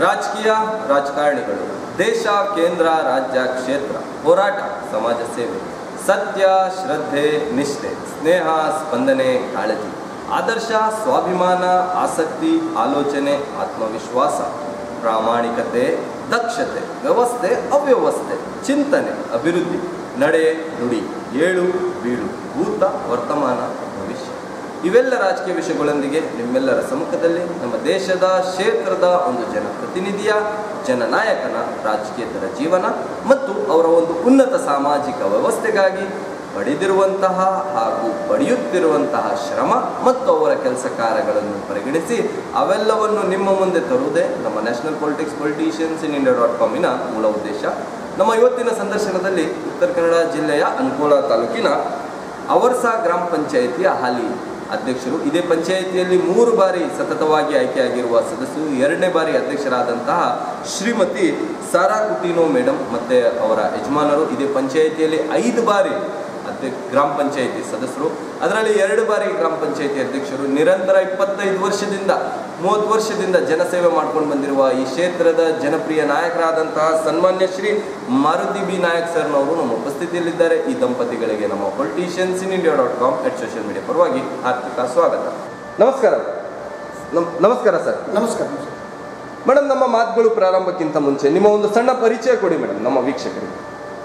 ರಾಜಕೀಯ ರಾಜಕಾರಣಿಗಳು ದೇಶ ಕೇಂದ್ರ ರಾಜ್ಯ ಕ್ಷೇತ್ರ ಹೋರಾಟ ಸಮಾಜ ಸೇವೆ ಸತ್ಯ ಶ್ರದ್ಧೆ ನಿಷ್ಠೆ ಸ್ನೇಹ ಸ್ಪಂದನೆ ಕಾಳಜಿ ಆದರ್ಶ ಸ್ವಾಭಿಮಾನ ಆಸಕ್ತಿ ಆಲೋಚನೆ ಆತ್ಮವಿಶ್ವಾಸ ಪ್ರಾಮಾಣಿಕತೆ ದಕ್ಷತೆ ವ್ಯವಸ್ಥೆ ಅವ್ಯವಸ್ಥೆ ಚಿಂತನೆ ಅಭಿವೃದ್ಧಿ ನಡೆ ನುಡಿ ಏಳು ಬೀಳು ಭೂತ ವರ್ತಮಾನ ಭವಿಷ್ಯ ಇವೆಲ್ಲ ರಾಜಕೀಯ ವಿಷಯಗಳೊಂದಿಗೆ ನಿಮ್ಮೆಲ್ಲರ ಸಮ್ಮುಖದಲ್ಲಿ ನಮ್ಮ ದೇಶದ ಕ್ಷೇತ್ರದ ಒಂದು ಜನಪ್ರತಿನಿಧಿಯ ಜನನಾಯಕನ ರಾಜಕೀಯತರ ಜೀವನ ಮತ್ತು ಅವರ ಒಂದು ಉನ್ನತ ಸಾಮಾಜಿಕ ವ್ಯವಸ್ಥೆಗಾಗಿ ಪಡೆದಿರುವಂತಹ ಹಾಗೂ ಪಡೆಯುತ್ತಿರುವಂತಹ ಶ್ರಮ ಮತ್ತು ಅವರ ಕೆಲಸ ಕಾರ್ಯಗಳನ್ನು ಪರಿಗಣಿಸಿ ಅವೆಲ್ಲವನ್ನು ನಿಮ್ಮ ಮುಂದೆ ತರುವುದೇ ನಮ್ಮ national politics politicians in India dot ಕಾಮಿನ ಮೂಲ ಉದ್ದೇಶ ನಮ್ಮ ಇವತ್ತಿನ ಸಂದರ್ಶನದಲ್ಲಿ ಉತ್ತರ ಕನ್ನಡ ಜಿಲ್ಲೆಯ ಅಂಕೋಲ ತಾಲೂಕಿನ ಅವರ್ಸಾ ಗ್ರಾಮ ಪಂಚಾಯಿತಿಯ ಹಾಲಿ ಅಧ್ಯಕ್ಷರು ಇದೇ ಪಂಚಾಯಿತಿಯಲ್ಲಿ ಮೂರು ಬಾರಿ ಸತತವಾಗಿ ಆಯ್ಕೆಯಾಗಿರುವ ಸದಸ್ಯರು ಎರಡನೇ ಬಾರಿ ಅಧ್ಯಕ್ಷರಾದಂತಹ ಶ್ರೀಮತಿ ಸಾರಾ ಕುಟೀನೋ ಮೇಡಮ್ ಮತ್ತೆ ಅವರ ಯಜಮಾನರು ಇದೇ ಪಂಚಾಯಿತಿಯಲ್ಲಿ ಐದು ಬಾರಿ ಅಧ್ಯ ಗ್ರಾಮ ಪಂಚಾಯಿತಿ ಸದಸ್ಯರು ಅದರಲ್ಲಿ ಎರಡು ಬಾರಿ ಗ್ರಾಮ ಪಂಚಾಯಿತಿ ಅಧ್ಯಕ್ಷರು ನಿರಂತರ ಇಪ್ಪತ್ತೈದು ವರ್ಷದಿಂದ ಮೂವತ್ತು ವರ್ಷದಿಂದ ಜನಸೇವೆ ಮಾಡ್ಕೊಂಡು ಬಂದಿರುವ ಈ ಕ್ಷೇತ್ರದ ಜನಪ್ರಿಯ ನಾಯಕರಾದಂತಹ ಸನ್ಮಾನ್ಯ ಶ್ರೀ ಮಾರುತಿ ಬಿ ನಾಯಕ್ ಸರ್ನವರು ನಮ್ಮ ಉಪಸ್ಥಿತಿಯಲ್ಲಿದ್ದಾರೆ ಈ ದಂಪತಿಗಳಿಗೆ ನಮ್ಮ politicians in India dot com at social media ಪರವಾಗಿ ಹಾರ್ದಿಕ ಸ್ವಾಗತ ನಮಸ್ಕಾರ ನಮ್- ನಮಸ್ಕಾರ ಸರ್ ನಮಸ್ಕಾರ ಮೇಡಮ್ ನಮ್ಮ ಮಾತುಗಳು ಪ್ರಾರಂಭಕ್ಕಿಂತ ಮುಂಚೆ ನಿಮ್ಮ ಒಂದು ಸಣ್ಣ ಪರಿಚಯ ಕೊಡಿ ಮೇಡಮ್ ನಮ್ಮ ವೀಕ್ಷಕರಿಗೆ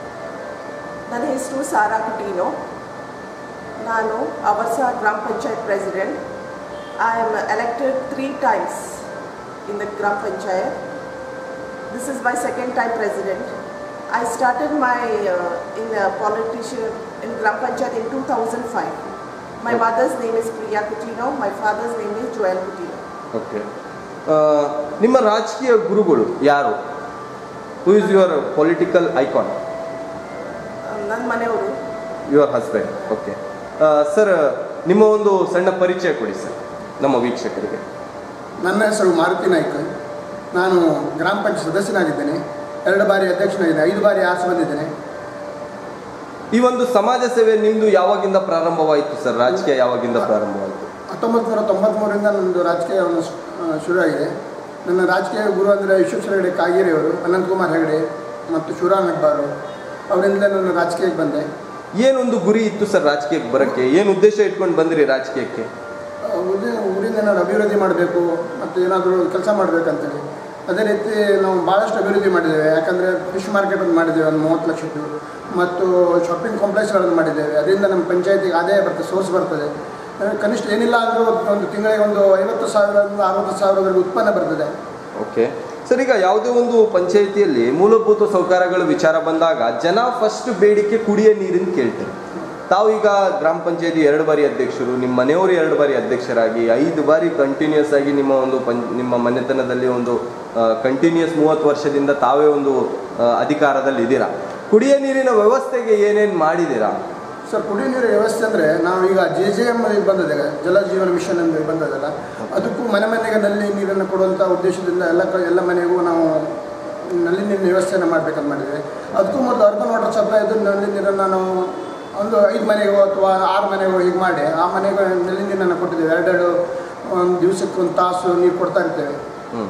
ನನ್ನ ಹೆಸರು ಸಾರಾ ಕುಟೀನೋ ನಾನು ours gram panchayat president I am elected three times in the gram panchayat this is my second time president I started my in politician in gram panchayat in two thousand five my mother's name is Priya Coutinho my father's name is Joel Coutinho okay ನಿಮ್ಮ ರಾಜಕೀಯ ಗುರುಗಳು ಯಾರು who is your political icon ನನ್ನ ಮನೆಯವರು your husband okay sir ನಿಮ್ಮ ಒಂದು ಸಣ್ಣ ಪರಿಚಯ ಕೊಡಿ ಸರ್ ನಮ್ಮ ವೀಕ್ಷಕರಿಗೆ ನನ್ನ ಹೆಸರು ಮಾರುತಿ ನಾಯ್ಕ ನಾನು ಗ್ರಾಮ ಪಂಚಾಯತ್ ಸದಸ್ಯನಾಗಿದ್ದೇನೆ ಎರಡು ಬಾರಿ ಅಧ್ಯಕ್ಷನಾಗಿದ್ದೇನೆ ಐದು ಬಾರಿ ಆಸೆ ಬಂದಿದ್ದೇನೆ ಈ ಒಂದು ಸಮಾಜ ಸೇವೆ ನಿಮ್ದು ಯಾವಾಗಿಂದ ಪ್ರಾರಂಭವಾಯಿತು ಸರ್ ರಾಜಕೀಯ ಯಾವಾಗಿಂದ ಪ್ರಾರಂಭವಾಯಿತು ಹತ್ತೊಂಬತ್ತು ನೂರ ತೊಂಬತ್ತ್ಮೂರರಿಂದ ನನ್ನದು ರಾಜಕೀಯವನ್ನು ಸ್- ಆ, ಶುರುವಾಗಿದೆ ನನ್ನ ರಾಜಕೀಯ ಗುರು ಅಂದರೆ ವಿಶ್ವೇಶ್ವರ ಹೆಗಡೆ ಕಾಗೇರಿಯವರು ಅನಂತಕುಮಾರ್ ಹೆಗಡೆ ಮತ್ತು ಶಿವರಾಮ್ ಹೆಬ್ಬಾರು ಅವರಿಂದ ನಾನು ರಾಜಕೀಯಕ್ಕೆ ಬಂದೆ ಏನೊಂದು ಗುರಿ ಇತ್ತು ಸರ್ ರಾಜಕೀಯಕ್ಕೆ ಬರಕ್ಕೆ ಏನು ಉದ್ದೇಶ ಇಟ್ಕೊಂಡು ಬಂದ್ರಿ ರಾಜಕೀಯಕ್ಕೆ ಆ, ಊರಿನ ಊರಿಂದ ಏನಾದ್ರು ಅಭಿವೃದ್ಧಿ ಮಾಡಬೇಕು ಮತ್ತು ಏನಾದರೂ ಕೆಲಸ ಮಾಡಬೇಕಂತೇಳಿ ಅದೇ ರೀತಿ ನಾವು ಭಾಳಷ್ಟು ಅಭಿವೃದ್ಧಿ ಮಾಡಿದ್ದೇವೆ ಯಾಕಂದರೆ ಫಿಶ್ ಮಾರ್ಕೆಟ್ ಒಂದು ಮಾಡಿದ್ದೇವೆ ಒಂದು ಮೂವತ್ತು ಲಕ್ಷದ್ದು ಮತ್ತು ಶಾಪಿಂಗ್ ಕಾಂಪ್ಲೆಕ್ಸ್ಗಳನ್ನು ಮಾಡಿದ್ದೇವೆ ಅದರಿಂದ ನಮ್ಮ ಪಂಚಾಯತಿಗೆ ಆದಾಯ ಬರ್ತದೆ ಸೋರ್ಸ್ ಬರ್ತದೆ ಆ, ಕನಿಷ್ಠ ಏನಿಲ್ಲ ಅಂದರೂ ಒಂದು ತಿಂಗಳಿಗೆ ಒಂದು ಐವತ್ತು ಸಾವಿರದಿಂದ ಅರವತ್ತು ಸಾವಿರದವರೆಗೆ ಉತ್ಪನ್ನ ಬರ್ತದೆ ಓಕೆ ಸರ್ ಈಗ ಯಾವುದೇ ಒಂದು ಪಂಚಾಯಿತಿಯಲ್ಲಿ ಮೂಲಭೂತ ಸೌಕರ್ಯಗಳ ವಿಚಾರ ಬಂದಾಗ ಜನ ಫಸ್ಟ್ ಬೇಡಿಕೆ ಕುಡಿಯೋ ನೀರಿನ ಕೇಳ್ತಾರೆ ತಾವು ಈಗ ಗ್ರಾಮ ಪಂಚಾಯತಿ ಎರಡು ಬಾರಿ ಅಧ್ಯಕ್ಷರು ನಿಮ್ಮ ಮನೆಯವರು ಎರಡು ಬಾರಿ ಅಧ್ಯಕ್ಷರಾಗಿ ಐದು ಬಾರಿ ಕಂಟಿನ್ಯೂಸ್ ಆಗಿ ನಿಮ್ಮ ಒಂದು ಪಂ ನಿಮ್ಮ ಮನೆತನದಲ್ಲಿ ಒಂದು ಕಂಟಿನ್ಯೂಸ್ ಮೂವತ್ತು ವರ್ಷದಿಂದ ತಾವೇ ಒಂದು ಆ, ಅದಧಿಕಾರದಲ್ಲಿ ಇದ್ದೀರಾ ಕುಡಿಯೋ ನೀರಿನ ವ್ಯವಸ್ಥೆಗೆ ಏನೇನು ಮಾಡಿದ್ದೀರಾ ಸರ್ ಕುಡಿಯೋ ನೀರಿನ ವ್ಯವಸ್ಥೆ ಅಂದರೆ ನಾವು ಈಗ ಜೆ ಜೆ ಎಮ್ ಬಂದಿದೆ ಜಲ ಜೀವನ ಮಿಷನ್ ಅಂತ ಬಂದದಲ್ಲ ಅದಕ್ಕೂ ಮನೆ ಮನೆಗೆ ನಲ್ಲಿ ನೀರನ್ನು ಕೊಡುವಂಥ ಉದ್ದೇಶದಿಂದ ಎಲ್ಲ ಕ ಎಲ್ಲ ಮನೆಗೂ ನಾವು ನಲ್ಲಿ ನೀರಿನ ವ್ಯವಸ್ಥೆಯನ್ನು ಮಾಡಬೇಕಂತ ಮಾಡಿದ್ದೇವೆ ಅದಕ್ಕೂ ಮೊದಲು ಅರ್ಬನ್ ವಾಟರ್ ಸಪ್ಲೈ ಇದು ನಲ್ಲಿ ನೀರನ್ನು ನಾವು ಒಂದು ಐದು ಮನೆಗೋ ಅಥವಾ ಆರು ಮನೆಗೋ ಹೀಗೆ ಮಾಡಿ ಆ ಮನೆಗೆ ನಲ್ಲಿ ನೀರನ್ನು ಕೊಟ್ಟಿದ್ದೇವೆ ಎರಡೆರಡು ಒಂದು ದಿವಸಕ್ಕೆ ಒಂದು ತಾಸು ನೀರು ಕೊಡ್ತಾ ಇರ್ತೇವೆ ಹ್ಞೂ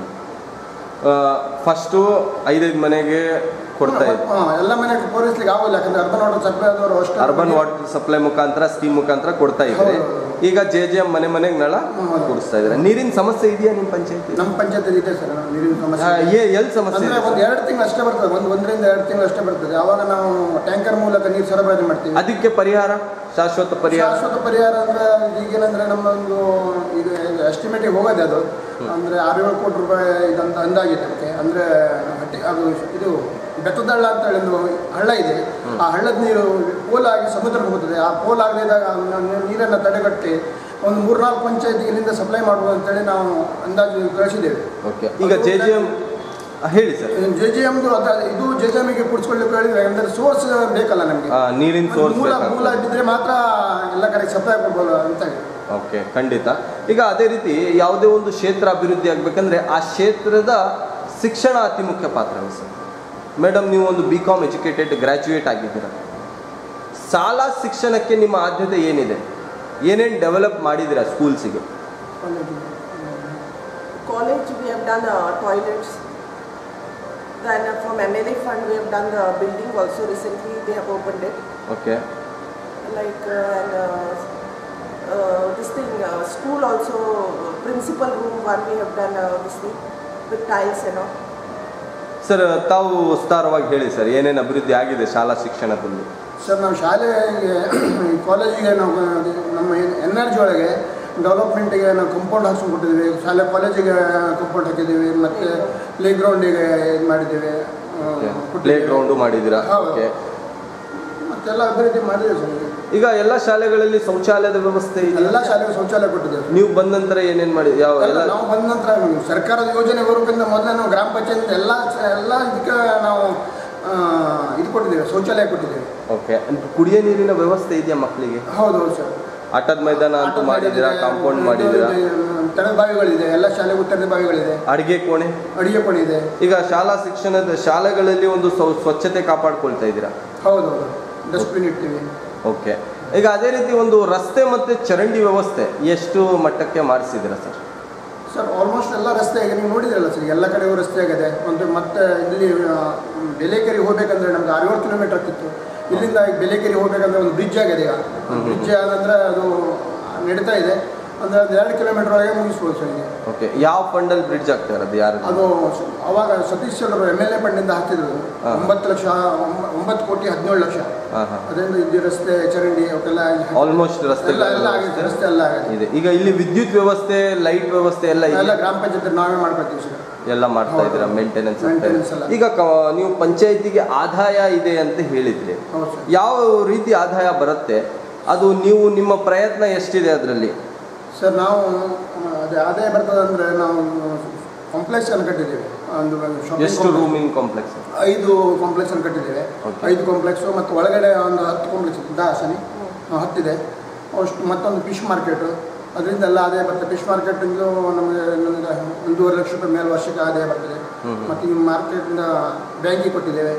ಫಸ್ಟು ಐದೈದು ಮನೆಗೆ ಕೊಡ್ತಾ ಇದ್ದೀವಿ ಹಾಂ, ಎಲ್ಲ ಮನೆಗೆ ಪೂರೈಸ್ಲಿಕ್ಕೆ ಆಗೋಲ್ಲ ಯಾಕಂದ್ರೆ ಅರ್ಬನ್ ವಾಟರ್ ಸಪ್ಲೈ ಆದವರು ಅಷ್ಟು ಅರ್ಬನ್ ವಾಟರ್ ಸಪ್ಲೈ ಮುಖಾಂತರ ಸ್ಕೀಮ್ ಮುಖಾಂತರ ಕೊಡ್ತಾ ಇದ್ದಾರೆ ಹೌದು. ಈಗ ಜೆ ಜೆ ಎಂ ಮನೆ ಮನೆಗೆ ನಳ ಹೌದು. ಕೊಡಿಸ್ತಾ ಇದ್ದಾರೆ ನೀರಿನ ಸಮಸ್ಯೆ ಇದೆಯಾ ನಿಮ್ಮ ಪಂಚಾಯತಿ ನಮ್ಮ ಪಂಚಾಯತ್ ಇದೆ ಸರ್ ನೀರಿನ ಸಮಸ್ಯೆ ಎಲ್ಲಿ ಸಮಸ್ಯೆ ಅಂದ್ರೆ ಇದೆ ಒಂದು ಎರಡು ತಿಂಗಳು ಅಷ್ಟೇ ಬರ್ತದೆ ಒಂದು ಒಂದರಿಂದ ಎರಡು ತಿಂಗಳು ಅಷ್ಟೇ ಬರ್ತದೆ ಅವಾಗ ನಾವು ಟ್ಯಾಂಕರ್ ಮೂಲಕ ನೀರು ಸರಬರಾಜು ಮಾಡ್ತೀವಿ ಅದಕ್ಕೆ ಪರಿಹಾರ ಶಾಶ್ವತ ಪರಿಹಾರ ಶಾಶ್ವತ ಪರಿಹಾರ ಅಂದ್ರೆ ಈಗೇನಂದ್ರೆ ನಮ್ಮೊಂದು ಈಗ ಎಸ್ಟಿಮೇಟಿಗೆ ಹೋಗೋದೆ ಅದು ಅಂದ್ರೆ ಆರು ಏಳು ಕೋಟಿ ರೂಪಾಯಿ ಇದಂತ ಅಂದಾಗಿದೆ ಅದಕ್ಕೆ ಅಂದ್ರೆ ಹಟ್ಟಿ ಅದು ಇದು ಬೆಟ್ಟದ ಹಳ್ಳ ಅಂತ ಹೇಳಿ ಒಂದು ಹಳ್ಳ ಇದೆ ಆ ಹಳ್ಳದ ನೀರು ಪೋಲಾಗಿ ಸಮುದ್ರಕ್ಕೆ ಹೋಗ್ತದೆ ಆ ಪೋಲ್ ಆಗದಿದ್ದಾಗ ನೀರನ್ನು ತಡೆಗಟ್ಟಿ ಒಂದು ಮೂರ್ನಾಲ್ಕು ಪಂಚಾಯತ್ ಇಲ್ಲಿಂದ ಸಪ್ಲೈ ಮಾಡ್ಬೋದು ಅಂತೇಳಿ ನಾವು ಅಂದಾಜು ಕಳಿಸಿದ್ದೇವೆ ಓಕೆ ಈಗ ಜೆ ಜೆ ಎಂ ಹೇಳಿ ಸರ್ ಜೆ ಜೆ ಎಮ್ದು ಅದ ಇದು ಜೆ ಜೆ ಎಮ್ಗೆ ಕುಡಿಸ್ಕೊಳ್ಳಿಕ್ಕೆ ಹೇಳಿದ್ರೆ ಅಂದ್ರೆ ಸೋರ್ಸ್ ಬೇಕಲ್ಲ ನಮಗೆ ಆ, ನೀರಿನ ಸೋರ್ಸ್ ಮೂಲ ಮೂಲ ಇದ್ದಿದ್ರೆ ಮಾತ್ರ ಎಲ್ಲ ಕಡೆ ಸಪ್ಲೈ ಕೊಡ್ಬೋದು ಅಂತ ಹೇಳಿ ಓಕೆ ಖಂಡಿತ ಈಗ ಅದೇ ರೀತಿ ಯಾವುದೇ ಒಂದು ಕ್ಷೇತ್ರ ಅಭಿವೃದ್ಧಿ ಆಗಬೇಕಂದ್ರೆ ಆ ಕ್ಷೇತ್ರದ ಶಿಕ್ಷಣ ಅತಿ ಮುಖ್ಯ ಪಾತ್ರ ಸರ್ ಮೇಡಮ್ ನೀವು ಒಂದು ಬಿ ಕಾಮ್ ಎಜುಕೇಟೆಡ್ ಗ್ರ್ಯಾಜುಯೇಟ್ ಆಗಿದ್ದೀರ ಶಾಲಾ ಶಿಕ್ಷಣಕ್ಕೆ ನಿಮ್ಮ ಆದ್ಯತೆ ಏನಿದೆ ಏನೇನು ಡೆವಲಪ್ ಮಾಡಿದ್ದೀರಾ ಸ್ಕೂಲ್ಸಿಗೆ College, we have done uh, toilets, Then uh, from MLA fund, we have done the building also recently. They have opened it. Okay Like uh, and uh, uh, this thing, uh, school also uh, principal room one we have done uh, this thing with tiles and all. Sir ತಾವು ವಿಸ್ತಾರವಾಗಿ ಹೇಳಿ sir ಏನೇನು ಅಭಿವೃದ್ಧಿ ಆಗಿದೆ ಶಾಲಾ ಶಿಕ್ಷಣದಲ್ಲಿ sir ನಾವು ಶಾಲೆಗೆ ಈ ಕಾಲೇಜಿಗೆ ನಾವು ನಮ್ಮ ಎನ್ ಆರ್ ಜಿ ಒಳಗೆ ಡೆವಲಪ್ಮೆಂಟಿಗೆ ನಾವು ಕಂಪೌಂಡ್ ಹಾಕ್ಸ್ಕೊಂಡು ಕೊಟ್ಟಿದ್ದೀವಿ ಶಾಲೆ ಕಾಲೇಜಿಗೆ ಕಂಪೌಂಡ್ ಹಾಕಿದ್ದೀವಿ ಮತ್ತು ಪ್ಲೇ ಗ್ರೌಂಡಿಗೆ ಇದು ಮಾಡಿದ್ದೀವಿ ಆ, ಪ್ಲೇ ಗ್ರೌಂಡು ಮಾಡಿದ್ದೀರಾ ಹೌದು. ಓಕೆ ಮತ್ತೆಲ್ಲ ಅಭಿವೃದ್ಧಿ ಮಾಡಿದ್ದೀವಿ ಸರ್ ಈಗ ಎಲ್ಲ ಶಾಲೆಗಳಲ್ಲಿ ಶೌಚಾಲಯದ ವ್ಯವಸ್ಥೆ ಇದೆ ಎಲ್ಲ ಶಾಲೆಗೆ ಶೌಚಾಲಯ ಕೊಟ್ಟಿದ್ದೇವೆ ನೀವು ಬಂದ ನಂತರ ಏನೇನು ಮಾಡಿ ಯಾವ ಎಲ್ಲ ಎಲ್ಲ ನಾವು ಬಂದ ನಂತರ ಸರ್ಕಾರದ ಯೋಜನೆ ಬರೋಕ್ಕಿಂತ ಮೊದಲೇ ನಾವು ಗ್ರಾಮ ಪಂಚಾಯತ್ ಎಲ್ಲ ಎಲ್ಲ ಇದಕ್ಕೆ ನಾವು ಆ, ಇದು ಕೊಟ್ಟಿದ್ದೇವೆ ಶೌಚಾಲಯ ಕೊಟ್ಟಿದ್ದೇವೆ ಓಕೆ ಕುಡಿಯೋ ನೀರಿನ ವ್ಯವಸ್ಥೆ ಇದೆಯಾ ಮಕ್ಕಳಿಗೆ ಹೌದು ಹೌದು ಸರ್ ಆಟದ ಮೈದಾನ ಅಂತೂ ಮಾಡಿದ್ದೀರಾ ಕಾಂಪೌಂಡ್ ಮಾಡಿದ್ದೀರಾ ತೆರೆದ ಬಾವಿಗಳಿದೆ ಎಲ್ಲ ಶಾಲೆಗೂ ತೆರೆದ ಬಾವಿಗಳಿದೆ ಅಡಿಗೆ ಕೋಣೆ ಅಡಿಗೆ ಕೋಣೆ ಇದೆ ಈಗ ಶಾಲಾ ಶಿಕ್ಷಣದ ಶಾಲೆಗಳಲ್ಲಿ ಒಂದು ಸ್ವ- ಸ್ವಚ್ಛತೆ ಕಾಪಾಡ್ಕೊಳ್ತಾ ಇದ್ದೀರಾ ಹೌದು ಹೌದು ಡಸ್ಟ್ಬಿನ್ ಇಡ್ತೀವಿ ಓಕೆ ಈಗ ಅದೇ ರೀತಿ ಒಂದು ರಸ್ತೆ ಮತ್ತು ಚರಂಡಿ ವ್ಯವಸ್ಥೆ ಎಷ್ಟು ಮಟ್ಟಕ್ಕೆ ಮಾಡಿಸಿದ್ದೀರಾ ಸರ್ ಸರ್ ಆಲ್ಮೋಸ್ಟ್ ಎಲ್ಲ ರಸ್ತೆ ಆಗಿದೆ ನೀವು ನೋಡಿದ್ರಲ್ಲ ಸರ್ ಎಲ್ಲ ಕಡೆಗೂ ರಸ್ತೆ ಆಗಿದೆ ಒಂದು ಮತ್ತೆ ಇಲ್ಲಿ ಆ, ಬೆಲೇಕೆರೆ ಹೋಗ್ಬೇಕಂದ್ರೆ ನಮ್ಗೆ ಅರವತ್ತು ಕಿಲೋಮೀಟರ್ ಆಗ್ತಿತ್ತು ಇಲ್ಲಿಂದ ಈಗ ಬೆಲೇಕೆರೆ ಹೋಗ್ಬೇಕಂದ್ರೆ ಒಂದು ಬ್ರಿಡ್ಜ್ ಆಗಿದೆ ಈಗ ಬ್ರಿಡ್ಜ್ ಆದಂದ್ರೆ ಅದು ನಡೀತಾ ಇದೆ ಅಂದ್ರೆ ಒಂದು ಎರಡು ಕಿಲೋಮೀಟರ್ ಒಳಗೆ ಮುಗಿಸ್ಬೋದು ಸರ್ ಈಗ ಓಕೆ ಯಾವ ಫಂಡಲ್ಲಿ ಬ್ರಿಡ್ಜ್ ಆಗ್ತಾ ಇರೋದು ಯಾರು ಅದು ಸ- ಅವಾಗ Satish Chandra M L A ಫಂಡಿಂದ ಹಾಕ್ತಿದ್ರು ಹಾ. ಒಂಬತ್ತು ಲಕ್ಷ ಒಂಬ- ಒಂಬತ್ತು ಕೋಟಿ ಹದಿನೇಳು ಲಕ್ಷ ಹಾಂ ಹಾಂ ಅದರಿಂದ ಇಲ್ಲಿ ರಸ್ತೆ ಚರಂಡಿ ಅವಕ್ಕೆಲ್ಲ ಆಲ್ಮೋಸ್ಟ್ ರಸ್ತೆ ಎಲ್ಲ ಎಲ್ಲ ಆಗಿದೆ ರಸ್ತೆ ಎಲ್ಲ ಆಗಿದೆ ಇದೆ ಈಗ ಇಲ್ಲಿ ವಿದ್ಯುತ್ ವ್ಯವಸ್ಥೆ ಲೈಟ್ ವ್ಯವಸ್ಥೆ ಎಲ್ಲ ಎಲ್ಲ ಇದೆ ಗ್ರಾಮ ಪಂಚಾಯತ್ ನಾವೇ ಮಾಡ್ಕೊತೀವಿ ಸರ್ ಎಲ್ಲ ಮಾಡ್ತಾ ಇದ್ದೀರಾ ಮೇಂಟೆನೆನ್ಸ್ Maintenance ಎಲ್ಲ. ಈಗ ಕ- ನೀವು ಪಂಚಾಯತಿಗೆ ಆದಾಯ ಇದೆ ಅಂತ ಹೇಳಿದ್ರಿ ಹೌದು ಸರ್ ಯಾವ ರೀತಿ ಆದಾಯ ಬರುತ್ತೆ ಅದು ನೀವು ನಿಮ್ಮ ಪ್ರಯತ್ನ ಎಷ್ಟಿದೆ ಅದರಲ್ಲಿ ಸರ್ ನಾವು ಆ, ಅದೇ ಆದಾಯ ಬರ್ತದೆ ಅಂದರೆ ನಾವು ಕಾಂಪ್ಲೆಕ್ಸ್ ಅನ್ನು ಕಟ್ಟಿದ್ದೀವಿ ಒಂದು shopping ಎಷ್ಟು complex. ರೂಮಿಂಗ್ ಕಾಂಪ್ಲೆಕ್ಸ್ ಐದು ಕಾಂಪ್ಲೆಕ್ಸ್ ಅನ್ನು ಕಟ್ಟಿದ್ದೇವೆ Okay. ಐದು ಕಾಂಪ್ಲೆಕ್ಸು ಮತ್ತು ಒಳಗಡೆ ಒಂದು ಹತ್ತು ಕಾಂಪ್ಲೆಕ್ಸ್ ದಾಸನಿ ಹತ್ತಿದೆ ಅಷ್ಟು ಮತ್ತೊಂದು ಫಿಶ್ ಮಾರ್ಕೆಟು ಅದರಿಂದ ಎಲ್ಲ ಆದಾಯ ಬರ್ತದೆ ಫಿಶ್ ಮಾರ್ಕೆಟಿಂದು ನಮಗೆ ನಮಗೆ ಒಂದೂವರೆ ಲಕ್ಷ ರೂಪಾಯಿ ಮೇಲೆ ವರ್ಷಕ್ಕೆ ಆದಾಯ ಬರ್ತದೆ ಹ್ಮ್ ಹ್ಮ್. ಮತ್ತು ಈ ಮಾರ್ಕೆಟಿಂದ ಬ್ಯಾಂಕಿಗೆ ಕೊಟ್ಟಿದ್ದೇವೆ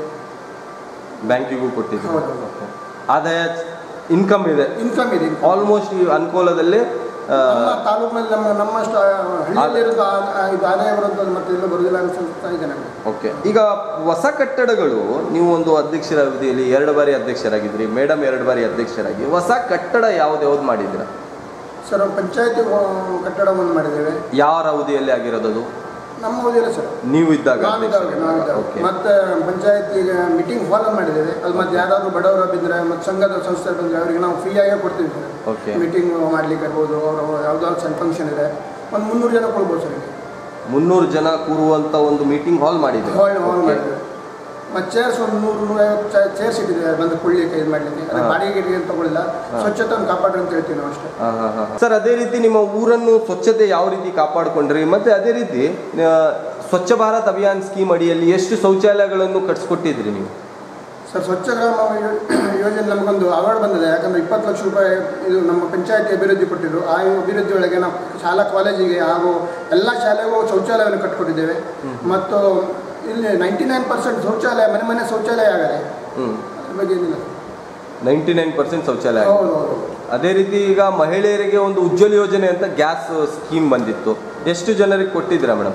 ಬ್ಯಾಂಕಿಗೂ ಕೊಟ್ಟಿದ್ದೀವಿ ಹೌದು. Okay. ಆದಾಯ ಇನ್ಕಮ್ ಇದೆ ಇನ್ಕಮ್ ಇದೆ ಆಲ್ಮೋಸ್ಟ್ ಈ ಅನುಕೂಲದಲ್ಲಿ ಆ, ನಮ್ಮ ತಾಲೂಕಿನಲ್ಲಿ ನಮ್ಮ ನಮ್ಮಷ್ಟು ಹಳ್ಳಿಯಲ್ಲಿರೋದು ಆ- ಆ- ಇದು ಆದಾಯ ಬರೋದು ಮತ್ತೆ ಎಲ್ಲೂ ಬರೋದಿಲ್ಲ ಅನ್ಸುತ್ತಾ ಇದೆ ನನಗೆ ಓಕೆ ಈಗ ಹೊಸ ಕಟ್ಟಡಗಳು ನೀವು ಒಂದು ಅಧ್ಯಕ್ಷರ ಅವಧಿಯಲ್ಲಿ ಎರಡು ಬಾರಿ ಅಧ್ಯಕ್ಷರಾಗಿದ್ರಿ ಮೇಡಮ್ ಎರಡು ಬಾರಿ ಅಧ್ಯಕ್ಷರಾಗಿ ಹೊಸ ಕಟ್ಟಡ ಯಾವ್ದು ಯಾವ್ದು ಮಾಡಿದ್ದೀರಾ ಸರ್ ಪಂಚಾಯತಿ ಕಟ್ಟಡ ಒಂದು ಮಾಡಿದ್ದೇವೆ ಯಾರ ಅವಧಿಯಲ್ಲಿ ಆಗಿರೋದು ಅದು ನಮ್ಮ ಹೋದಿಲ್ಲ ಸರ್ ನೀವು ಇದ್ದಾಗ ನಾವಿದ್ದಾಗ ನಾವಿದ್ದಾಗ ಓಕೆ ಮತ್ತೆ ಪಂಚಾಯತಿಗೆ ಮೀಟಿಂಗ್ ಹಾಲ್ ಮಾಡಿದ್ದೇವೆ ಅದು ಮತ್ತೆ ಯಾರಾದರೂ ಬಡವರು ಬಿದ್ದರೆ ಮತ್ತು ಸಂಘದ ಸಂಸ್ಥೆ ಬಂದರೆ ಅವರಿಗೆ ನಾವು ಫ್ರೀಯಾಗೇ ಕೊಡ್ತೀವಿ ಸರ್ ಓಕೆ ಮೀಟಿಂಗ್ ಮಾಡ್ಲಿಕ್ಕೆ ಇರ್ಬೋದು ಅವರು ಯಾವುದಾದ್ರು ಸಣ್ಣ ಫಂಕ್ಷನ್ ಇದೆ ಒಂದು ಮುನ್ನೂರು ಜನ ಕೊಡ್ಬೋದು ಸರ್ ಇಲ್ಲಿ ಮುನ್ನೂರು ಜನ ಕೂರುವಂತ ಒಂದು ಮೀಟಿಂಗ್ ಹಾಲ್ ಮಾಡಿದ್ದೀರಾ ಹಾಲ್ ಹಾಲ್ Okay. ಮಾಡಿದ್ದೇವೆ ಮತ್ತು ಚೇರ್ಸ್ ಒಂದು ನೂರು ನೂರೈವತ್ತು ಚೇರ್ಸ್ ಇಟ್ಟಿದ್ದೇವೆ ಬಂದು ಕೊಳ್ಳಿಕ್ಕೆ ಇದು ಮಾಡಲಿಕ್ಕೆ ಅದೇ ಹಾ. ಬಾಡಿಗೆ ಗಿಡಿಗೆ ಅಂತ ತಗೊಳ್ಳಿಲ್ಲ ಸ್ವಚ್ಛತೆಯನ್ನು ಕಾಪಾಡ್ರಿ ಅಂತ ಹೇಳ್ತೀವಿ ನಾವು ಅಷ್ಟೇ ಹಾ, ಹಾ, ಹಾ. ಸರ್ ಅದೇ ರೀತಿ ನಿಮ್ಮ ಊರನ್ನು ಸ್ವಚ್ಛತೆ ಯಾವ ರೀತಿ ಕಾಪಾಡಿಕೊಂಡ್ರಿ ಮತ್ತೆ ಅದೇ ರೀತಿ ಆ, ಸ್ವಚ್ಛ ಭಾರತ್ ಅಭಿಯಾನ್ ಸ್ಕೀಮ್ ಅಡಿಯಲ್ಲಿ ಎಷ್ಟು ಶೌಚಾಲಯಗಳನ್ನು ಕಟ್ಸ್ಕೊಟ್ಟಿದ್ರಿ ನೀವು ಸರ್ ಸ್ವಚ್ಛ ಗ್ರಾಮ ಯೋ- ಯೋಜನೆ ನಮಗೊಂದು ಅವಾರ್ಡ್ ಬಂದಿದೆ ಯಾಕಂದರೆ ಇಪ್ಪತ್ತು ಲಕ್ಷ ರೂಪಾಯಿ ಇದು ನಮ್ಮ ಪಂಚಾಯತಿ ಅಭಿವೃದ್ಧಿ ಕೊಟ್ಟಿದ್ರು ಆ ಅಭಿವೃದ್ಧಿ ಒಳಗೆ ನಾವು ಶಾಲಾ ಕಾಲೇಜಿಗೆ ಹಾಗೂ ಎಲ್ಲ ಶಾಲೆಗೂ ಶೌಚಾಲಯವನ್ನು ಕಟ್ಟಿಕೊಟ್ಟಿದ್ದೇವೆ ಮತ್ತು ಇಲ್ಲಿ ನೈಂಟಿ ನೈನ್ ಪರ್ಸೆಂಟ್ ಶೌಚಾಲಯ ಮನೆ ಮನೆ ಶೌಚಾಲಯ ಆಗದೆ ಹ್ಮ್ ಅದ್ರ ಬಗ್ಗೆ ಏನಿಲ್ಲ ನೈಂಟಿ ನೈನ್ ಪರ್ಸೆಂಟ್ ಶೌಚಾಲಯ ಹೌದು ಹೌದು ಅದೇ ರೀತಿ ಈಗ ಮಹಿಳೆಯರಿಗೆ ಒಂದು ಉಜ್ವಲ ಯೋಜನೆ ಅಂತ ಗ್ಯಾಸ್ ಸ್ಕೀಮ್ ಬಂದಿತ್ತು ಎಷ್ಟು ಜನರಿಗೆ ಕೊಟ್ಟಿದ್ದೀರಾ ಮೇಡಮ್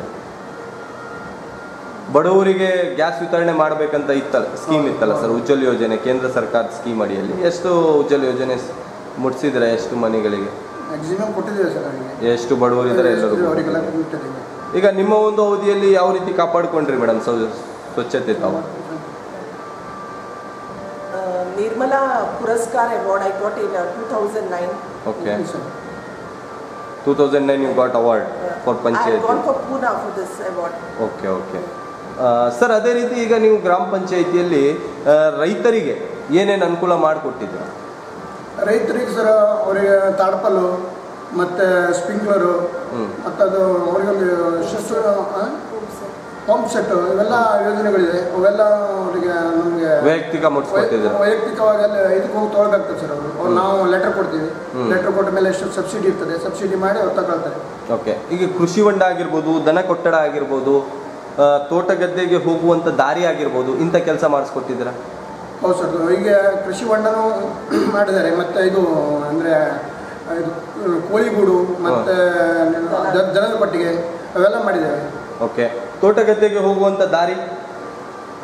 ಬಡವರಿಗೆ ಗ್ಯಾಸ್ ವಿತರಣೆ ಮಾಡಬೇಕಂತ ಇತ್ತಲ್ಲ ಸ್ಕೀಮ್ ಇತ್ತಲ್ಲ ಸರ್ ಉಜ್ವಲ ಯೋಜನೆ ಕೇಂದ್ರ ಸರ್ಕಾರದ ಸ್ಕೀಮ್ ಅಡಿಯಲ್ಲಿ ಎಷ್ಟು ಉಜ್ವಲ ಯೋಜನೆ ಸ್- ಮುಟ್ಸಿದ್ರೆ ಎಷ್ಟು ಮನೆಗಳಿಗೆ ಮ್ಯಾಕ್ಸಿಮಮ್ ಕೊಟ್ಟಿದ್ದೇವೆ ಸರ್ ಅವರಿಗೆ ಎಷ್ಟು ಬಡವರು ಇದ್ದಾರೆ ಎಲ್ಲರಿಗೂ ಅವರಿಗೆಲ್ಲ ಕೊಟ್ಟಿದ್ದೇವೆ ಈಗ ನಿಮ್ಮ ಒಂದು ಅವಧಿಯಲ್ಲಿ ಯಾವ ರೀತಿ ಕಾಪಾಡ್ಕೊಂಡ್ರಿ ಮೇಡಮ್ ಸ್ವಚ್ಛತೆ ತಾವು Uh, Nirmala Puraskar award I got in uh, 2009. Okay sir two thousand nine you got award for I have panchayat gone for Pune for this award. Okay okay sir ಅದೇ ರೀತಿ ಈಗ ನೀವು ಗ್ರಾಮ ಪಂಚಾಯಿತಿಯಲ್ಲಿ ಆ, ರೈತರಿಗೆ ಏನೇನು ಅನುಕೂಲ ಮಾಡಿಕೊಟ್ಟಿದ್ದೀರಾ ರೈತರಿಗೆ ಸರ್ ಅವರಿಗೆ ತಾಡ್ಪಲ್ಲು ಮತ್ತು ಸ್ಪ್ರಿಂಕ್ಲರು ಹ್ಮ್. ಮತ್ತು ಅದು ಅವರಿಗೊಂದು ಶಿಸ್ತು ಪಂಪ್ ಸೆಟ್ ಇವೆಲ್ಲ ಯೋಜನೆಗಳಿದೆ ಅವೆಲ್ಲ ಅವರಿಗೆ ನಮಗೆ ವೈಯಕ್ತಿಕ ಮುಟ್ಸ್ಕೊಟ್ಟಿದ್ದೀರಾ ವೈಯಕ್ತಿಕವಾಗಿ ಅಲ್ಲಿ ಇದಕ್ಕೆ ಹೋಗಿ ತೊಗೊಳ್ಬೇಕಾಗ್ತದೆ ಸರ್ ಅವರು ಅವ್ರು ನಾವು ಲೆಟರ್ ಕೊಡ್ತೀವಿ ಹ್ಮ್. ಲೆಟರ್ ಕೊಟ್ಟ ಮೇಲೆ ಎಷ್ಟು ಸಬ್ಸಿಡಿ ಇರ್ತದೆ ಸಬ್ಸಿಡಿ ಮಾಡಿ ಅವ್ರು ತಗೊಳ್ತಾರೆ ಓಕೆ ಈಗ ಕೃಷಿ ಹೊಂಡ ಆಗಿರ್ಬೋದು ದನ ಕೊಟ್ಟಡ ಆಗಿರ್ಬೋದು ಆ, ತೋಟ ಗದ್ದೆಗೆ ಹೋಗುವಂಥ ದಾರಿ ಆಗಿರ್ಬೋದು ಇಂಥ ಕೆಲಸ ಮಾಡಿಸ್ಕೊಟ್ಟಿದ್ದೀರಾ ಹೌದು ಸರ್ ಈಗ ಕೃಷಿ ಹೊಂಡನೂ ಮಾಡಿದ್ದಾರೆ ಮತ್ತು ಇದು ಅಂದರೆ ಇದು ಕೋಳಿಗೂಡು ಮತ್ತು ದನದ ಪಟ್ಟಿಗೆ ಅವೆಲ್ಲ ಮಾಡಿದ್ದೇವೆ ಓಕೆ ತೋಟ ಗದ್ದೆಗೆ ಹೋಗುವಂಥ ದಾರಿ